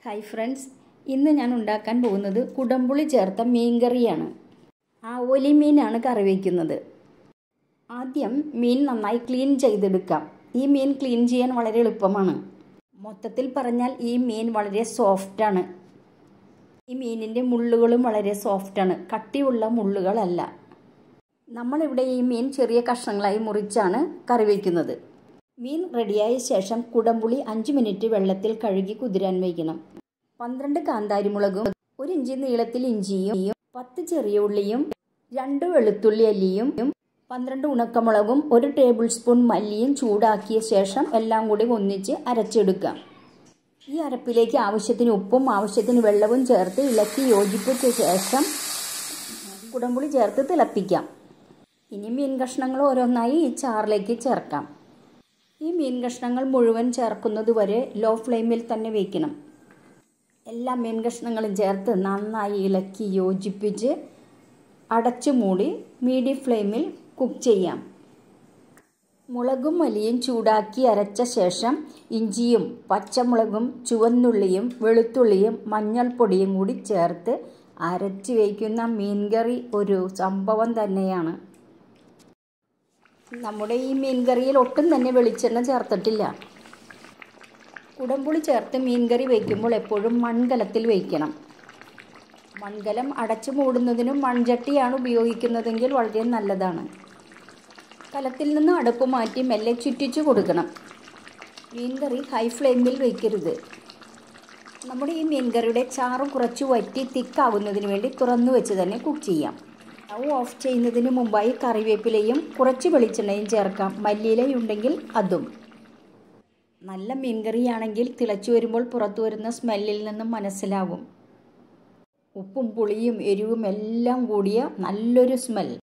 hi friends ഇന്ന് ഞാൻ ഉണ്ടാക്കാൻ പോകുന്നത് കുടംപുളി ചേർത്ത മീൻകറിയാണ് ആവോലി മീനാണ് കറി വയ്ക്കുന്നത് ആദ്യം മീൻ നന്നായി ക്ലീൻ ചെയ്തെടുക്കാം ഈ മീൻ ക്ലീൻ ചെയ്യാൻ വളരെ എളുപ്പമാണ് മൊത്തത്തിൽ പറഞ്ഞാൽ ഈ മീൻ വളരെ സോഫ്റ്റാണ് ഈ മീനിൻ്റെ മുള്ളുകളും വളരെ സോഫ്റ്റാണ് കട്ടിയുള്ള മുള്ളുകളല്ല നമ്മളിവിടെ ഈ മീൻ ചെറിയ കഷ്ണങ്ങളായി മുറിച്ചാണ് കറി വയ്ക്കുന്നത് മീൻ റെഡിയായ ശേഷം കുടംപുളി അഞ്ച് മിനിറ്റ് വെള്ളത്തിൽ കഴുകി കുതിരാൻ വയ്ക്കണം പന്ത്രണ്ട് കാന്താരിമുളകും ഒരു ഇഞ്ചി നീളത്തിൽ ഇഞ്ചിയും പത്ത് ചെറിയ ഉള്ളിയും രണ്ട് വെളുത്തുള്ളി അല്ലിയും പന്ത്രണ്ട് ഉണക്കമുളകും ഒരു ടേബിൾ സ്പൂൺ മല്ലിയും ചൂടാക്കിയ ശേഷം എല്ലാം കൂടി ഒന്നിച്ച് അരച്ചെടുക്കാം ഈ അരപ്പിലേക്ക് ആവശ്യത്തിന് ഉപ്പും ആവശ്യത്തിന് വെള്ളവും ചേർത്ത് ഇളക്കി യോജിപ്പിച്ച ശേഷം കുടംപുളി ചേർത്ത് തിളപ്പിക്കാം ഇനി മീൻ കഷ്ണങ്ങൾ ഓരോന്നായി ഈ ചാറിലേക്ക് ചേർക്കാം ഈ മീൻ കഷ്ണങ്ങൾ മുഴുവൻ ചേർക്കുന്നത് വരെ ലോ ഫ്ലെയിമിൽ തന്നെ വയ്ക്കണം എല്ലാ മീൻ കഷ്ണങ്ങളും ചേർത്ത് നന്നായി ഇളക്കി യോജിപ്പിച്ച് അടച്ചു മൂടി മീഡിയം ഫ്ലെയിമിൽ കുക്ക് ചെയ്യാം മുളകും മല്ലിയും ചൂടാക്കി അരച്ച ശേഷം ഇഞ്ചിയും പച്ചമുളകും ചുവന്നുള്ളിയും വെളുത്തുള്ളിയും മഞ്ഞൾപ്പൊടിയും കൂടി ചേർത്ത് അരച്ച് വയ്ക്കുന്ന മീൻകറി ഒരു സംഭവം തന്നെയാണ് നമ്മുടെ ഈ മീൻകറിയിൽ ഒട്ടും തന്നെ വെളിച്ചെണ്ണ ചേർത്തിട്ടില്ല കുടംപുളി ചേർത്ത് മീൻകറി വയ്ക്കുമ്പോൾ എപ്പോഴും മൺകലത്തിൽ വയ്ക്കണം മൺകലം അടച്ചു മൂടുന്നതിനും മൺചട്ടിയാണ് ഉപയോഗിക്കുന്നതെങ്കിൽ വളരെ നല്ലതാണ് കലത്തിൽ നിന്ന് അടുപ്പ് മാറ്റി മെല്ലെ ചുറ്റിച്ചു കൊടുക്കണം മീൻകറി ഹൈ ഫ്ലെയിമിൽ വയ്ക്കരുത് നമ്മുടെ ഈ മീൻകറിയുടെ ചാറ് കുറച്ച് വറ്റി തിക്കാവുന്നതിന് വേണ്ടി തുറന്നു വെച്ച് തന്നെ കുക്ക് ചെയ്യാം സ്റ്റവ് ഓഫ് ചെയ്യുന്നതിന് മുമ്പായി കറിവേപ്പിലയും കുറച്ച് വെളിച്ചെണ്ണയും ചേർക്കാം മല്ലിയിലയുണ്ടെങ്കിൽ അതും നല്ല മീൻകറിയാണെങ്കിൽ തിളച്ചു വരുമ്പോൾ പുറത്തു വരുന്ന സ്മെല്ലിൽ നിന്നും മനസ്സിലാവും ഉപ്പും പുളിയും എരിവും എല്ലാം കൂടിയ നല്ലൊരു സ്മെൽ